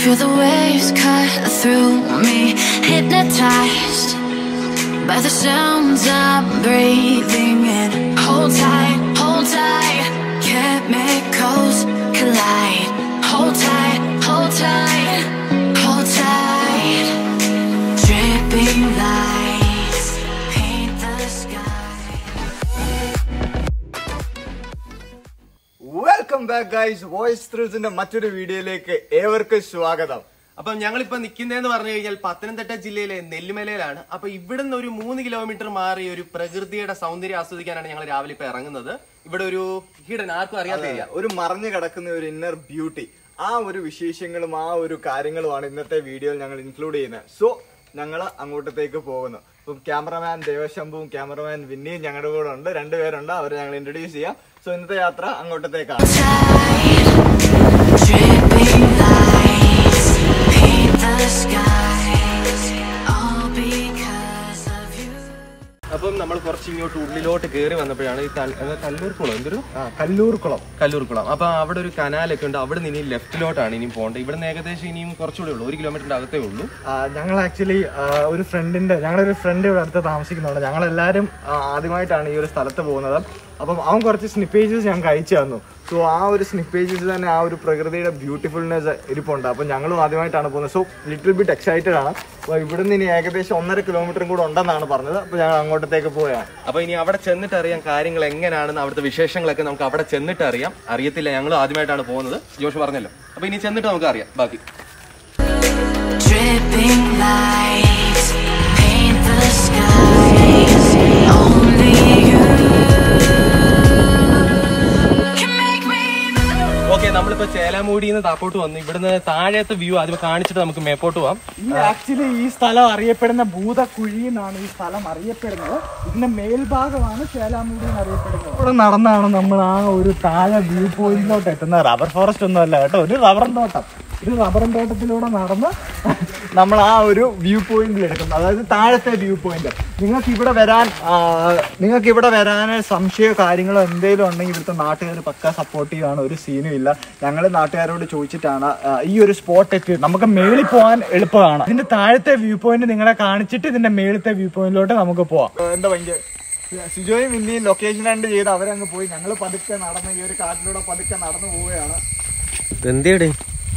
Feel the waves cut through me, hypnotized by the sounds I'm breathing in. Hold tight, hold tight, chemicals collide. Hold tight, hold tight, hold tight. Dripping lights paint the sky. Welcome back guys voice ത്രൂസിന്റെ മറ്റൊരു വീഡിയോയിലേക്ക് ഏവർക്കും സ്വാഗതം അപ്പം ഞങ്ങളിപ്പോ നിൽക്കുന്നതെന്ന് പറഞ്ഞു കഴിഞ്ഞാൽ പത്തനംതിട്ട ജില്ലയിലെ നെല്ലിമലയിലാണ് അപ്പൊ ഇവിടുന്ന് ഒരു മൂന്ന് കിലോമീറ്റർ മാറി ഒരു പ്രകൃതിയുടെ സൗന്ദര്യം ആസ്വദിക്കാനാണ് ഞങ്ങൾ രാവിലെ ഇപ്പൊ ഇറങ്ങുന്നത് ഇവിടെ ഒരു ഹിഡൻ ആർക്കും അറിയാത്ത ഏരിയ ഒരു മറഞ്ഞു കിടക്കുന്ന ഒരു ഇന്നർ ബ്യൂട്ടി ആ ഒരു വിശേഷങ്ങളും ആ ഒരു കാര്യങ്ങളുമാണ് ഇന്നത്തെ വീഡിയോയിൽ ഞങ്ങൾ ഇൻക്ലൂഡ് ചെയ്യുന്നത് സോ ഞങ്ങൾ അങ്ങോട്ടത്തേക്ക് പോകുന്നു ഇപ്പം ക്യാമറമാൻ ദേവശംഭുവും ക്യാമറമാൻ വിന്നിയും ഞങ്ങളുടെ കൂടെ ഉണ്ട് രണ്ടുപേരുണ്ട് അവരെ ഞങ്ങൾ ഇൻട്രൊഡ്യൂസ് ചെയ്യാം സോ ഇന്നത്തെ യാത്ര അങ്ങോട്ടത്തേക്കാണ് Dripping lights paint the skies, all because of you. അപ്പം നമ്മൾ കുറച്ച് ഇങ്ങോട്ട് ഉള്ളിലോട്ട് കയറി വന്നപ്പോഴാണ് ഈ തൽ- ഏതാ കല്ലൂർ കുളം എന്തൊരു കല്ലൂർ കുളം കല്ലൂർ കുളം അപ്പൊ അവിടെ ഒരു കനാലൊക്കെ ഉണ്ട് അവിടെ നിന്ന് ഇനി ലെഫ്റ്റിലോട്ടാണ് ഇനിയും പോകേണ്ടത് ഇവിടുന്ന് ഏകദേശം ഇനിയും കുറച്ചുകൂടെ ഉള്ളൂ ഒരു കിലോമീറ്ററിന്റെ അകത്തേ ഉള്ളൂ ഞങ്ങൾ ആക്ച്വലി ഒരു ഫ്രണ്ടിന്റെ ഞങ്ങളൊരു ഫ്രണ്ട് ഇവിടെ അടുത്ത് താമസിക്കുന്നുണ്ട് ഞങ്ങൾ എല്ലാവരും ആദ്യമായിട്ടാണ് ഈ ഒരു സ്ഥലത്ത് പോകുന്നത് അപ്പം അവൻ കുറച്ച് സ്നിപ്പേജസ് ഞങ്ങൾക്ക് അയച്ചു തന്നു സോ ആ ഒരു സ്നിപ്പേജസ് തന്നെ ആ ഒരു പ്രകൃതിയുടെ ബ്യൂട്ടിഫുൾനെസ് ഇരിപ്പുണ്ട് അപ്പം ഞങ്ങളും ആദ്യമായിട്ടാണ് പോകുന്നത് സോ ലിറ്റിൽ ബിറ്റ് എക്സൈറ്റഡ് ആണ് അപ്പോൾ ഇവിടുന്ന് ഇനി ഏകദേശം ഒന്നര കിലോമീറ്ററും കൂടെ ഉണ്ടെന്നാണ് പറഞ്ഞത് അപ്പോൾ ഞങ്ങൾ അങ്ങോട്ടത്തേക്ക് പോവുകയാണ് അപ്പൊ ഇനി അവിടെ ചെന്നിട്ട് അറിയാം കാര്യങ്ങൾ എങ്ങനെയാണെന്ന് അവിടുത്തെ വിശേഷങ്ങളൊക്കെ നമുക്ക് അവിടെ ചെന്നിട്ട് അറിയാം അറിയത്തില്ല ഞങ്ങൾ ആദ്യമായിട്ടാണ് പോകുന്നത് ജോഷ് പറഞ്ഞല്ലോ അപ്പൊ ഇനി ചെന്നിട്ട് നമുക്ക് അറിയാം ബാക്കി Dripping lights paint the skies. Only you can make me move. Okay നമ്മളിപ്പോ ചേലാമൂടിയിൽ നിന്ന് താപ്പോട്ട് വന്നു ഇവിടുന്ന് താഴത്തെ വ്യൂ ആദ്യം കാണിച്ചിട്ട് നമുക്ക് മേപ്പോട്ട് പോവാം ഈ ആക്ച്വലി ഈ സ്ഥലം അറിയപ്പെടുന്ന ഭൂതക്കുഴി എന്നാണ് ഈ സ്ഥലം അറിയപ്പെടുന്നത് ഇതിന്റെ മേൽഭാഗമാണ് ചേലാമൂടി എന്ന് അറിയപ്പെടുന്നത് ഇവിടെ നടന്നാണ് നമ്മൾ ആ ഒരു താഴെ വ്യൂ പോയിന്റിലോട്ട് എത്തുന്നത് റബ്ബർ ഫോറസ്റ്റ് ഒന്നും അല്ല കേട്ടോ ഒരു റബ്ബർ തോട്ടം ഒരു റബ്ബർ തോട്ടത്തിലൂടെ നടന്ന് നമ്മൾ ആ ഒരു വ്യൂ പോയിന്റിൽ എടുക്കും അതായത് താഴത്തെ വ്യൂ പോയിന്റ് നിങ്ങൾക്ക് ഇവിടെ വരാൻ ആ, നിങ്ങൾക്ക് ഇവിടെ വരാൻ സംശയമോ കാര്യങ്ങളോ എന്തെങ്കിലും ഉണ്ടെങ്കിൽ ഇവിടുത്തെ നാട്ടുകാർ പക്ക സപ്പോർട്ട് ചെയ്യുകയാണ് ഒരു സീനും ഇല്ല ഞങ്ങൾ നാട്ടുകാരോട് ചോദിച്ചിട്ടാണ് ആ, ഈ ഒരു സ്പോട്ട് എത്തി നമുക്ക് മേളിൽ പോകാൻ എളുപ്പമാണ് ഇതിന്റെ താഴത്തെ വ്യൂ പോയിന്റ് നിങ്ങളെ കാണിച്ചിട്ട് ഇതിന്റെ മേളത്തെ വ്യൂ പോയിന്റിലോട്ട് നമുക്ക് പോവാം എന്താ ഭയങ്കര സിജോയും ഇന്നിയും ലൊക്കേഷൻ രണ്ട് ചെയ്ത് അവരങ്ങ് പോയി ഞങ്ങൾ പതുക്കെ നടന്ന് ഈ ഒരു കാട്ടിലൂടെ പതുക്കെ നടന്നു പോവുകയാണ് എന്തേടെ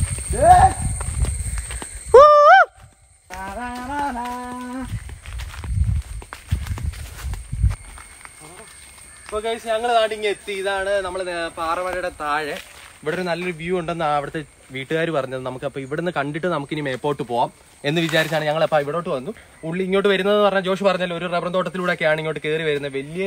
ഇപ്പൊ കഴിച്ച് ഞങ്ങൾ നാട്ടിങ്ങ് എത്തി ഇതാണ് നമ്മൾ പാറമലയുടെ താഴെ ഇവിടെ ഒരു നല്ലൊരു വ്യൂ ഉണ്ടെന്ന് അവിടുത്തെ വീട്ടുകാർ പറഞ്ഞത് നമുക്ക് അപ്പൊ ഇവിടുന്ന് കണ്ടിട്ട് നമുക്ക് ഇനി മേപ്പോട്ട് പോവാം എന്ന് വിചാരിച്ചാണ് ഞങ്ങൾ അപ്പൊ ഇവിടോട്ട് വന്നു ഉള്ളി ഇങ്ങോട്ട് വരുന്നത് പറഞ്ഞാൽ ജോഷ് പറഞ്ഞല്ലോ ഒരു റബ്ബർ തോട്ടത്തിലൂടെയൊക്കെയാണ് ഇങ്ങോട്ട് കയറി വരുന്നത് വലിയ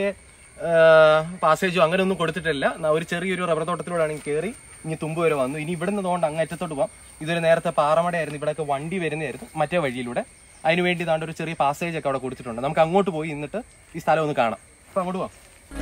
പാസേജോ അങ്ങനെ ഒന്നും കൊടുത്തിട്ടില്ല ന- ഒരു ചെറിയൊരു റബ്ബർ തോട്ടത്തിലൂടെയാണ് കയറി ഇനി തുമ്പ് വരെ വന്നു ഇനി ഇവിടുന്ന് തോണ്ട് അങ്ങ് അറ്റത്തോട്ട് പോവാം ഇതൊരു നേരത്തെ പാറമടയായിരുന്നു ഇവിടെയൊക്കെ വണ്ടി വരുന്നതായിരുന്നു മറ്റേ വഴിയിലൂടെ അതിന് വേണ്ടി ഇതാണ്ട് ഒരു ചെറിയ പാസേജ് ഒക്കെ അവിടെ കൊടുത്തിട്ടുണ്ട് നമുക്ക് അങ്ങോട്ട് പോയി എന്നിട്ട് ഈ സ്ഥലം ഒന്ന് കാണാം അപ്പൊ അങ്ങോട്ട് പോവാം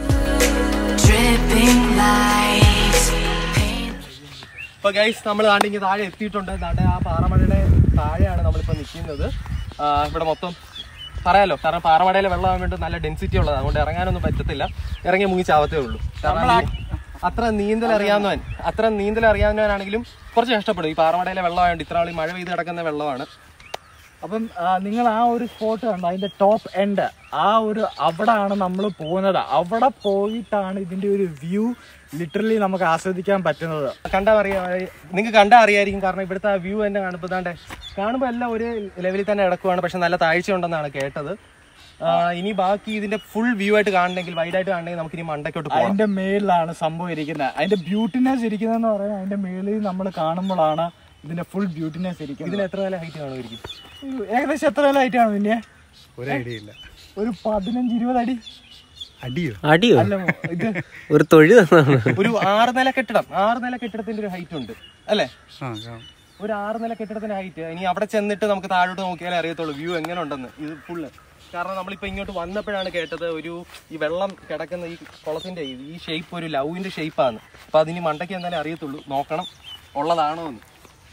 Dripping lights paint ഇപ്പൊ ഗൈസ് നമ്മൾ താണ്ടിങ്ങി താഴെ എത്തിയിട്ടുണ്ട് താണ്ടെ ആ പാറമടയുടെ താഴെയാണ് നമ്മളിപ്പോ നിൽക്കുന്നത് ആ, ഇവിടെ മൊത്തം പറയാലോ കാരണം പാറമടയിലെ വെള്ളം വേണ്ടി നല്ല ഡെൻസിറ്റി ഉള്ളത് അതുകൊണ്ട് ഇറങ്ങാനൊന്നും പറ്റത്തില്ല ഇറങ്ങി മുങ്ങി ചാവത്തേ ഉള്ളൂ കാരണം ഈ അത്ര നീന്തൽ അറിയാവുന്നവൻ അത്ര നീന്തൽ അറിയാവുന്നവനാണെങ്കിലും കുറച്ച് കഷ്ടപ്പെടും ഈ പാറമടയിലെ വെള്ളമായതുകൊണ്ട് ഇത്ര ആൾ മഴ പെയ്ത് കിടക്കുന്ന വെള്ളമാണ് അപ്പം ആ, നിങ്ങൾ ആ ഒരു സ്പോട്ട് കണ്ടോ അതിന്റെ ടോപ്പ് എൻഡ് ആ ഒരു അവിടാണ് നമ്മൾ പോകുന്നത് അവിടെ പോയിട്ടാണ് ഇതിന്റെ ഒരു വ്യൂ ലിറ്ററലി നമുക്ക് ആസ്വദിക്കാൻ പറ്റുന്നത് കണ്ടാ അറിയാം നിങ്ങൾക്ക് കണ്ടാ അറിയായിരിക്കും കാരണം ഇവിടുത്തെ ആ വ്യൂ തന്നെ കാണുമ്പോൾ താണ്ടെ കാണുമ്പോൾ എല്ലാം ഒരു ലെവലിൽ തന്നെ കിടക്കുവാണ് പക്ഷെ നല്ല താഴ്ച ഉണ്ടെന്നാണ് കേട്ടത് ആ, ഇനി ബാക്കി ഇതിന്റെ ഫുൾ വ്യൂ ആയിട്ട് കാണണമെങ്കിൽ വൈഡായിട്ട് കാണണമെങ്കിൽ നമുക്ക് ഇനി മണ്ടയ്ക്കോട്ട് പോകാം അതിന്റെ മേളിലാണ് സംഭവം ഇരിക്കുന്നത് അതിന്റെ ബ്യൂട്ടിനെസ് ഇരിക്കുന്നതെന്ന് പറയാൻ അതിന്റെ മേളിൽ നമ്മൾ കാണുമ്പോഴാണ് ഇതിന്റെ ഫുൾ ബ്യൂട്ടിനെസ് ഇരിക്കുന്നത് ഇതിന് എത്ര നല്ല ഹൈറ്റ് കാണുമായിരിക്കും ഒരു- ഏകദേശം എത്ര ലൈറ്റാണ് പിന്നെ ഒരു ഐഡിയ ഇല്ല ഒരു പതിനഞ്ച് ഇരുപത് അടി അടിയോ അടിയോ അല്ല ഇത് ഒരു തൊഴി തന്നാണ് ഒരു ആറ് നില കെട്ടിടം ആറ് നില കെട്ടിടത്തിന്റെ ഒരു ഹൈറ്റ് ഉണ്ട് അല്ലേ ആ കാണാം. ഒരു ആറ് നില കെട്ടിടത്തിന്റെ ഹൈറ്റ് ഇനി അവിടെ ചെന്നിട്ട് നമുക്ക് താഴോട്ട് നോക്കിയാലേ അറിയത്തുള്ളൂ വ്യൂ എങ്ങനെ ഉണ്ടെന്ന് ഇത് ഫുള്ള് കാരണം നമ്മളിപ്പോ ഇങ്ങോട്ട് വന്നപ്പോഴാണ് കേട്ടത് ഒരു ഈ വെള്ളം കിടക്കുന്ന ഈ കുളത്തിന്റെ ഈ- ഈ ഷേപ്പ് ഒരു ലവിന്റെ ഷേപ്പാണ് അപ്പൊ അതിന് മണ്ടയ്ക്ക് എന്തായാലും അറിയത്തുള്ളൂ നോക്കണം ഉള്ളതാണോ എന്ന്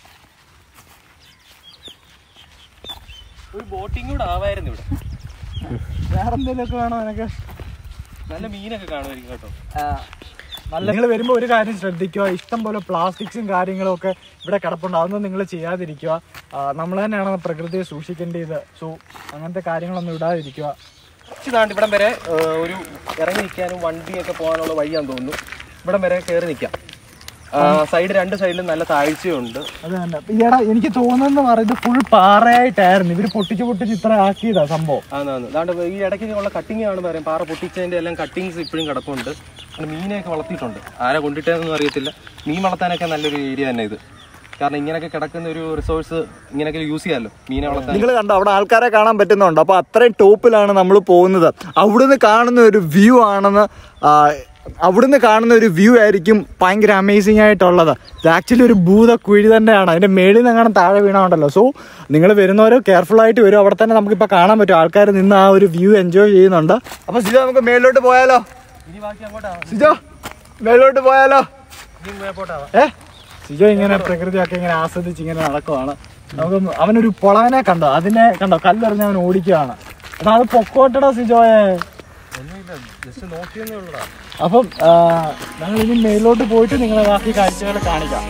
ഒരു ബോട്ടിംഗ് കൂടെ ആവായിരുന്നു ഇവിടെ വേറെ എന്തെങ്കിലുമൊക്കെ വേണോ നിനക്ക് നല്ല മീനൊക്കെ കാണുമായിരിക്കും കേട്ടോ നല്ല നിങ്ങൾ വരുമ്പോൾ ഒരു കാര്യം ശ്രദ്ധിക്കുക ഇഷ്ടം പോലെ പ്ലാസ്റ്റിക്സും കാര്യങ്ങളും ഒക്കെ ഇവിടെ കിടപ്പുണ്ട് അതൊന്നും നിങ്ങൾ ചെയ്യാതിരിക്കുക നമ്മൾ തന്നെയാണ് പ്രകൃതിയെ സൂക്ഷിക്കേണ്ടത് സോ അങ്ങനത്തെ കാര്യങ്ങളൊന്നും ഇടാതിരിക്കുക ഇതാണ്ട് ഇവിടം വരെ ഏഹ്, ഒരു ഇറങ്ങി നിൽക്കാനും വണ്ടിയൊക്കെ പോകാനുള്ള വഴിയാന്ന് തോന്നുന്നു ഇവിടം വരെ കയറി നിൽക്കാം സൈഡ് രണ്ട് സൈഡിലും നല്ല താഴ്ചയുണ്ട് അത് തന്നെ ഈടാ എനിക്ക് തോന്നുന്നു പറയുന്നത് ഫുൾ പാറയായിട്ടായിരുന്നു ഇവര് പൊട്ടിച്ച് പൊട്ടിച്ച് ഇത്ര ആക്കിയതാ സംഭവം ആന്നാന്ന് അതാണ്ട് ഈ ഇടയ്ക്ക് ഉള്ള കട്ടിങ് ആണ് പറയും പാറ പൊട്ടിച്ചതിന്റെ എല്ലാം കട്ടിങ്സ് ഇപ്പോഴും കിടപ്പുണ്ട് പിന്നെ മീനെയൊക്കെ വളർത്തിയിട്ടുണ്ട് ആരാ കൊണ്ടിട്ടതെന്നൊന്നും അറിയത്തില്ല മീൻ വളർത്താനൊക്കെ നല്ലൊരു ഏരിയ തന്നെ ഇത് കാരണം ഇങ്ങനെയൊക്കെ കിടക്കുന്ന ഒരു റിസോഴ്സ് ഇങ്ങനെയൊക്കെ യൂസ് ചെയ്യാമല്ലോ മീനെ വളർത്താൻ നിങ്ങൾ കണ്ടോ അവിടെ ആൾക്കാരെ കാണാൻ പറ്റുന്നുണ്ട് അപ്പൊ അത്രയും ടോപ്പിലാണ് നമ്മൾ പോകുന്നത് അവിടുന്ന് കാണുന്ന ഒരു വ്യൂ ആണെന്ന് ആ, അവിടുന്ന് കാണുന്ന ഒരു വ്യൂ ആയിരിക്കും ഭയങ്കര അമേസിംഗ് ആയിട്ടുള്ളത് ഇത് ആക്ച്വലി ഒരു ഭൂത കുഴി തന്നെയാണ് അതിന്റെ മേളിൽ നിന്ന് കാണാൻ താഴെ വീണുണ്ടല്ലോ സോ നിങ്ങൾ വരുന്നവർ കെയർഫുൾ ആയിട്ട് വരും അവിടെ തന്നെ നമുക്കിപ്പോൾ കാണാൻ പറ്റും ആൾക്കാർ നിന്ന് ആ ഒരു വ്യൂ എൻജോയ് ചെയ്യുന്നുണ്ട് അപ്പൊ സിജോ നമുക്ക് മേളിലോട്ട് പോയാലോ ഇനി ബാക്കി അങ്ങോട്ടാ സിജോ മേളിലോട്ട് പോയാലോ ഇനി മേപ്പോട്ടാ ഏ സിജോ ഇങ്ങനെ പ്രകൃതിയൊക്കെ ഇങ്ങനെ ആസ്വദിച്ച് ഇങ്ങനെ നടക്കുവാണ് നമുക്ക് അവനൊരു പൊളവനെ കണ്ടോ അതിനെ കണ്ടോ കല്ലെറിഞ്ഞ് അവൻ ഓടിക്കുകയാണ് എടാ അത് പൊക്കോട്ടടാ സിജോയെ ഒന്നുമില്ല ജസ്റ്റ് നോക്കിയെന്നേ ഉള്ളടാ അപ്പം ആ, ഞങ്ങൾ ഇനി മേലോട്ട് പോയിട്ട് നിങ്ങളെ ബാക്കി കാഴ്ചകൾ കാണിക്കാം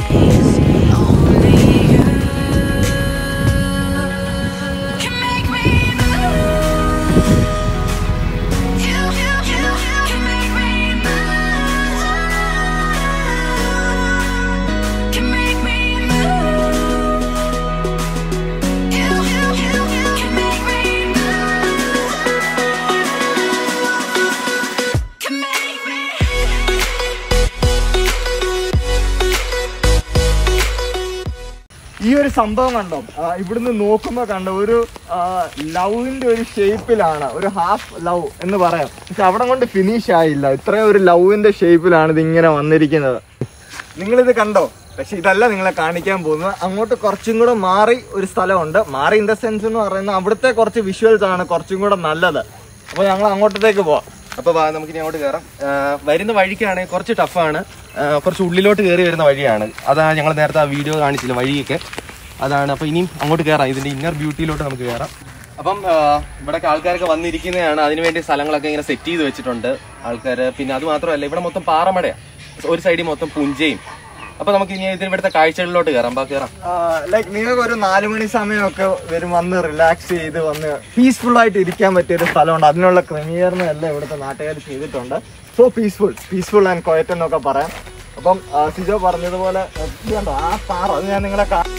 Can make me move. You, you, you can make me move. Can make me move. You, you, you can make me move. Can make me. ഈ ഒരു സംഭവം കണ്ടോ ആ, ഇവിടുന്ന് നോക്കുമ്പോ കണ്ടോ ഒരു ലവിന്റെ ഒരു ഷേപ്പിലാണ് ഒരു ഹാഫ് ലവ് എന്ന് പറയാം പക്ഷെ അവിടെ കൊണ്ട് ഫിനിഷ് ആയില്ല ഇത്രയും ഒരു ലവിന്റെ ഷേപ്പിലാണ് ഇത് ഇങ്ങനെ വന്നിരിക്കുന്നത് നിങ്ങളിത് കണ്ടോ പക്ഷെ ഇതല്ല നിങ്ങളെ കാണിക്കാൻ പോകുന്നത് അങ്ങോട്ട് കുറച്ചും കൂടെ മാറി ഒരു സ്ഥലമുണ്ട് മാറി ഇൻ ദ സെൻസ് എന്ന് പറയുന്നത് അവിടുത്തെ കുറച്ച് വിഷ്വൽസ് ആണ് കുറച്ചും കൂടെ നല്ലത് അപ്പൊ ഞങ്ങൾ അങ്ങോട്ടത്തേക്ക് പോവാം അപ്പൊ വാ നമുക്ക് ഇനി അങ്ങോട്ട് കയറാം ആ, വരുന്ന വഴിക്കാണെങ്കിൽ കുറച്ച് ടഫാണ് കുറച്ച് ഉള്ളിലോട്ട് കയറി വരുന്ന വഴിയാണ് അതാണ് ഞങ്ങൾ നേരത്തെ ആ വീഡിയോ കാണിച്ചില്ല വഴിയൊക്കെ അതാണ് അപ്പൊ ഇനിയും അങ്ങോട്ട് കയറാം ഇതിന്റെ ഇന്നർ ബ്യൂട്ടിയിലോട്ട് നമുക്ക് കയറാം അപ്പം ആ, ഇവിടൊക്കെ ആൾക്കാരൊക്കെ വന്നിരിക്കുന്നതാണ് അതിനുവേണ്ടി സ്ഥലങ്ങളൊക്കെ ഇങ്ങനെ സെറ്റ് ചെയ്ത് വെച്ചിട്ടുണ്ട് ആൾക്കാർ പിന്നെ അത് മാത്രമല്ല ഇവിടെ മൊത്തം പാറമടയാണ് ഒരു സൈഡിൽ മൊത്തം പുഞ്ചയും അപ്പൊ നമുക്ക് ഇനി ഇതിന് ഇവിടുത്തെ കാഴ്ചകളിലോട്ട് കയറാം ബാ കയറാം ലൈക്ക് നിങ്ങൾക്ക് ഒരു നാല് മണി സമയമൊക്കെ വരും വന്ന് റിലാക്സ് ചെയ്ത് വന്ന് പീസ്ഫുൾ ആയിട്ട് ഇരിക്കാൻ പറ്റിയ ഒരു സ്ഥലമുണ്ട് അതിനുള്ള ക്രമീകരണം എല്ലാം ഇവിടുത്തെ നാട്ടുകാർ ചെയ്തിട്ടുണ്ട് so peaceful peaceful and quiet എന്നൊക്കെ പറയാം അപ്പം ആ, സിജോ പറഞ്ഞതുപോലെ ആ, ഇത് കണ്ടോ ആ പാറ അത് ഞാൻ നിങ്ങളെ കാ-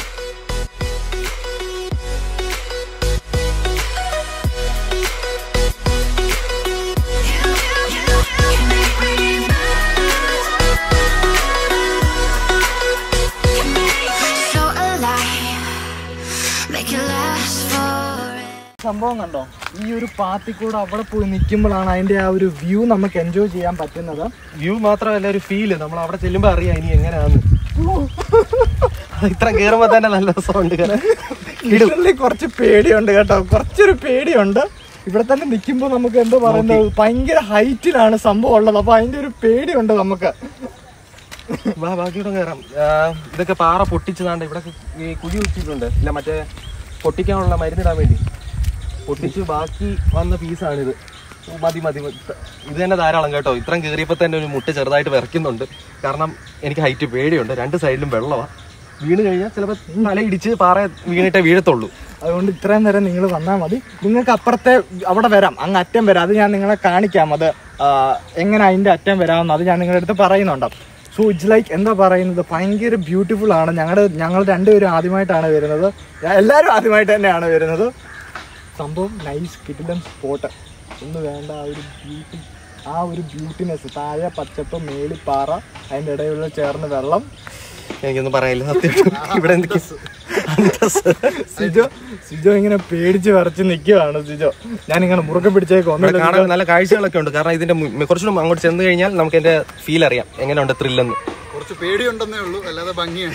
So alive, make it last forever. സംഭവം കണ്ടോ ഈ ഒരു പാത്തി കൂടെ അവിടെ പോയി നിൽക്കുമ്പോഴാണ് അതിന്റെ ആ ഒരു വ്യൂ നമുക്ക് എൻജോയ് ചെയ്യാൻ പറ്റുന്നത് വ്യൂ മാത്രമല്ല ഒരു ഫീല് നമ്മൾ അവിടെ ചെല്ലുമ്പോ അറിയാം ഇനി എങ്ങനെയാന്ന് ഇത്ര കയറുമ്പോ തന്നെ നല്ല രസമുണ്ട് കാണാൻ. ലിറ്ററലി കുറച്ച് പേടിയുണ്ട് കേട്ടോ കുറച്ചൊരു പേടിയുണ്ട് ഇവിടെ തന്നെ നിൽക്കുമ്പോൾ നമുക്ക് എന്തോ പറയുന്നത് ഭയങ്കര ഹൈറ്റിലാണ് സംഭവം ഉള്ളത് അപ്പൊ അതിന്റെ ഒരു പേടിയുണ്ട് നമുക്ക് വാ ബാക്കിയോടെ കയറാം ആ, ഇതൊക്കെ പാറ പൊട്ടിച്ചതാണ്ട് ഇവിടെ ഈ കുഴി വെച്ചിട്ടുണ്ട് ഇല്ല മറ്റേ പൊട്ടിക്കാനുള്ള മരുന്നിടാൻ വേണ്ടി പൊട്ടിച്ച് ബാക്കി വന്ന പീസാണിത് ഓ, മതി മതി മതി. ഇത് തന്നെ ധാരാളം കേട്ടോ ഇത്രയും കയറിയപ്പോൾ തന്നെ ഒരു മുട്ട് ചെറുതായിട്ട് വിറയ്ക്കുന്നുണ്ട് കാരണം എനിക്ക് ഹൈറ്റ് പേടിയുണ്ട് രണ്ട് സൈഡിലും വെള്ളമാണ് വീണ് കഴിഞ്ഞാൽ ചിലപ്പോൾ തലയിടിച്ച് പാറ വീണിട്ടേ വീഴത്തുള്ളൂ അതുകൊണ്ട് ഇത്രയും നേരം നിങ്ങൾ വന്നാൽ മതി നിങ്ങൾക്ക് അപ്പുറത്തെ അവിടെ വരാം അങ്ങ് അറ്റം വരാം അത് ഞാൻ നിങ്ങളെ കാണിക്കാം അത് ആ, എങ്ങനെ അതിന്റെ അറ്റം വരാമെന്ന് അത് ഞാൻ നിങ്ങളുടെ അടുത്ത് പറയുന്നുണ്ട് സോ ഇറ്റ്സ് ലൈക്ക് എന്താ പറയുന്നത് ഭയങ്കര ബ്യൂട്ടിഫുൾ ആണ് ഞങ്ങളുടെ ഞങ്ങൾ രണ്ടുപേരും ആദ്യമായിട്ടാണ് വരുന്നത് ഞാൻ- എല്ലാവരും ആദ്യമായിട്ട് തന്നെയാണ് വരുന്നത് സംഭവം നൈസ് കിട്ടിടം സ്പോട്ട് ഒന്ന് വേണ്ട ആ ഒരു ബ്യൂട്ടി ആ ഒരു ബ്യൂട്ടിനെസ് താഴെ പച്ചപ്പ് മേളിപ്പാറ അതിൻ്റെ ഇടയിലുള്ള ചേർന്ന് വെള്ളം എനിക്കൊന്നും പറയാനില്ല സത്യം ഇവിടെ എന്തൊക്കെ സിജോ സിജോ ഇങ്ങനെ പേടിച്ച് വരച്ച് നിൽക്കുവാണ് സിജോ ഞാൻ ഇങ്ങനെ മുറുക്കെ പിടിച്ചേക്ക് ഇവിടെ ഒന്നുമില്ല കാണാൻ നല്ല കാഴ്ചകളൊക്കെ ഉണ്ട് കാരണം ഇതിന്റെ മു- കുറച്ചുകൂടെ അങ്ങോട്ട് ചെന്ന് കഴിഞ്ഞാൽ നമുക്ക് എന്റെ ഫീൽ അറിയാം എങ്ങനെയുണ്ട് ത്രില്ലെന്ന് കുറച്ച് പേടിയുണ്ടെന്നേ ഉള്ളൂ അല്ലാതെ ഭംഗിയാണ്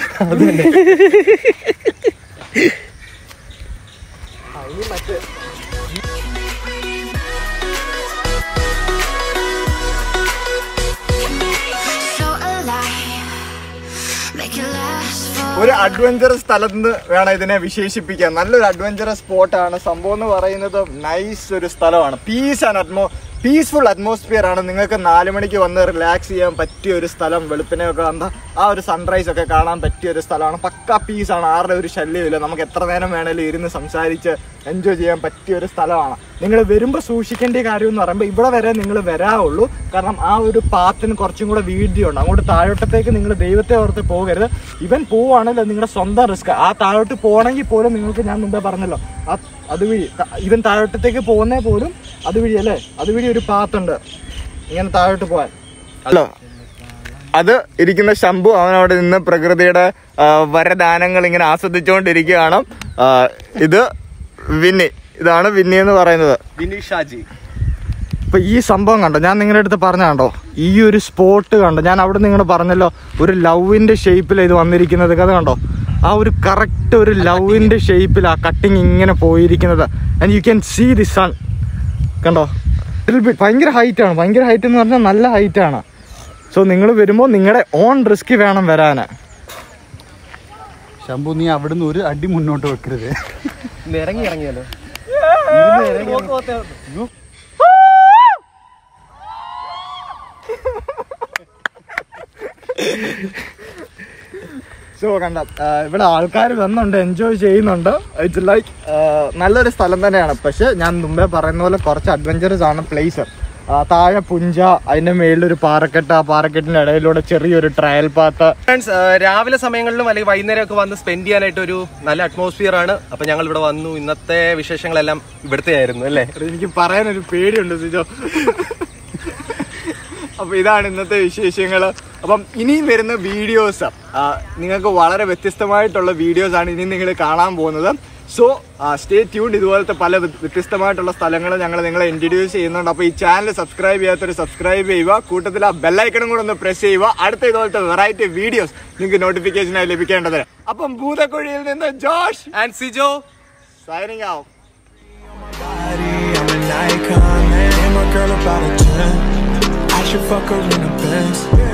So alive, make it last for. ഒരു അഡ്വഞ്ചറസ് സ്ഥലത്ത് നിന്ന് വേണം ഇതിനെ വിശേഷിപ്പിക്കാൻ നല്ലൊരു അഡ്വഞ്ചറസ് സ്പോട്ടാണ് സംഭവം എന്ന് പറയുന്നത് നൈസ് ഒരു സ്ഥലമാണ് peace and atmo peaceful atmosphere ആണ് നിങ്ങൾക്ക് നാല് മണിക്ക് വന്ന് റിലാക്സ് ചെയ്യാൻ പറ്റിയ ഒരു സ്ഥലം വെളുപ്പിനെയൊക്കെ വന്ന ആ ഒരു സൺറൈസ് ഒക്കെ കാണാൻ പറ്റിയ ഒരു സ്ഥലമാണ് പക്ക പീസാണ് ആരുടെ ഒരു ശല്യമില്ല നമുക്ക് എത്ര നേരം വേണേലും ഇരുന്ന് സംസാരിച്ച് എൻജോയ് ചെയ്യാൻ പറ്റിയ ഒരു സ്ഥലമാണ് നിങ്ങൾ വരുമ്പോൾ സൂക്ഷിക്കേണ്ട കാര്യം എന്ന് പറയുമ്പോൾ ഇവിടെ വരെ നിങ്ങൾ വരാവുള്ളൂ കാരണം ആ ഒരു പാത്തിന് കുറച്ചും കൂടെ വീതി ഉണ്ട് അങ്ങോട്ട് താഴോട്ടത്തേക്ക് നിങ്ങൾ ദൈവത്തെ ഓർത്ത് പോകരുത് ഇവൻ പോവുകയാണെങ്കിൽ നിങ്ങളുടെ സ്വന്തം റിസ്ക് ആ താഴോട്ട് പോകണമെങ്കിൽ പോലും നിങ്ങൾക്ക് ഞാൻ മുമ്പേ പറഞ്ഞല്ലോ ആ അതുവഴി ത- ഇവൻ താഴോട്ടത്തേക്ക് പോകുന്നേ പോലും അതുവഴി അല്ലേ അതുവഴി ഒരു പാത്തുണ്ട് ഇങ്ങനെ താഴോട്ട് പോകാൻ ഹലോ അത് ഇരിക്കുന്ന ശംഭു അവനവിടെ നിന്ന് പ്രകൃതിയുടെ ആ, വരദാനങ്ങൾ ഇങ്ങനെ ആസ്വദിച്ചുകൊണ്ടിരിക്കുകയാണ് ആ, ഇത് വിന്നി ഇതാണ് വിന്നി എന്ന് പറയുന്നത് വിനീഷ് ഷാജി ഇപ്പൊ ഈ സംഭവം കണ്ടോ ഞാൻ നിങ്ങളുടെ അടുത്ത് പറഞ്ഞ കണ്ടോ ഈ ഒരു സ്പോട്ട് കണ്ടോ ഞാൻ അവിടെ നിങ്ങൾ പറഞ്ഞല്ലോ ഒരു ലവിന്റെ ഷേപ്പിൽ ഇത് വന്നിരിക്കുന്നത് അത് കണ്ടോ ആ ഒരു കറക്റ്റ് ഒരു ലവിന്റെ ഷേപ്പിൽ ആ കട്ടിങ് ഇങ്ങനെ പോയിരിക്കുന്നത് and you can see the sun കണ്ടോ Little bit ഭയങ്കര ഹൈറ്റ് ആണ് ഭയങ്കര ഹൈറ്റ് എന്ന് പറഞ്ഞാൽ നല്ല ഹൈറ്റ് ആണ് സോ നിങ്ങൾ വരുമ്പോൾ നിങ്ങളുടെ ഓൺ റിസ്ക് വേണം വരാൻ ശംഭു നീ അവിടുന്ന് ഒരു അടി മുന്നോട്ട് വെക്കരുത് ഇന്ന് ഇറങ്ങി ഇറങ്ങിയാലോ സോ കണ്ട ആ, ഇവിടെ ആൾക്കാർ വന്നുണ്ട് എൻജോയ് ചെയ്യുന്നുണ്ട് ഇറ്റ്സ് ലൈക്ക് നല്ലൊരു സ്ഥലം തന്നെയാണ് പക്ഷെ ഞാൻ മുമ്പേ പറയുന്ന പോലെ കുറച്ച് അഡ്വഞ്ചറസ് ആണ് പ്ലേസ് താഴെ പുഞ്ച അതിന്റെ മേളിലൊരു പാറക്കെട്ട് ആ പാറക്കെട്ടിന്റെ ഇടയിലൂടെ ചെറിയൊരു ട്രയൽ പാത്ത് ഫ്രണ്ട്സ് രാവിലെ സമയങ്ങളിലും അല്ലെങ്കിൽ വൈകുന്നേരം ഒക്കെ വന്ന് സ്പെൻഡ് ചെയ്യാനായിട്ട് ഒരു നല്ല അറ്റ്മോസ്ഫിയർ ആണ് അപ്പൊ ഞങ്ങൾ ഇവിടെ വന്നു ഇന്നത്തെ വിശേഷങ്ങളെല്ലാം ഇവിടുത്തെ ആയിരുന്നു അല്ലേ എനിക്ക് പറയാനൊരു പേടിയുണ്ട് സിജോ അപ്പൊ ഇതാണ് ഇന്നത്തെ വിശേഷങ്ങൾ അപ്പം ഇനിയും വരുന്ന വീഡിയോസ് നിങ്ങൾക്ക് വളരെ വ്യത്യസ്തമായിട്ടുള്ള വീഡിയോസ് ആണ് ഇനി നിങ്ങൾ കാണാൻ പോകുന്നത് സോ സ്റ്റേ ട്യൂൺ ഇതുപോലത്തെ പല വ്യ- വ്യത്യസ്തമായിട്ടുള്ള സ്ഥലങ്ങൾ ഞങ്ങൾ നിങ്ങളെ ഇൻട്രൊഡ്യൂസ് ചെയ്യുന്നുണ്ട് അപ്പോൾ ഈ ചാനൽ സബ്സ്ക്രൈബ് ചെയ്യാത്തവർ സബ്സ്ക്രൈബ് ചെയ്യുക കൂട്ടത്തിൽ ആ ബെല്ലൈക്കണും കൂടെ ഒന്ന് പ്രസ് ചെയ്യുക അടുത്ത ഇതുപോലത്തെ വെറൈറ്റി വീഡിയോസ് നിങ്ങൾക്ക് നോട്ടിഫിക്കേഷനായി ലഭിക്കേണ്ടത് അപ്പം ഭൂതക്കുഴിയിൽ നിന്ന് ജോഷ് ആൻഡ് സിജോ സൈനിങ് ആവും body, I'm an icon, man. And my girl about a 10. I should fuck her in the Benz.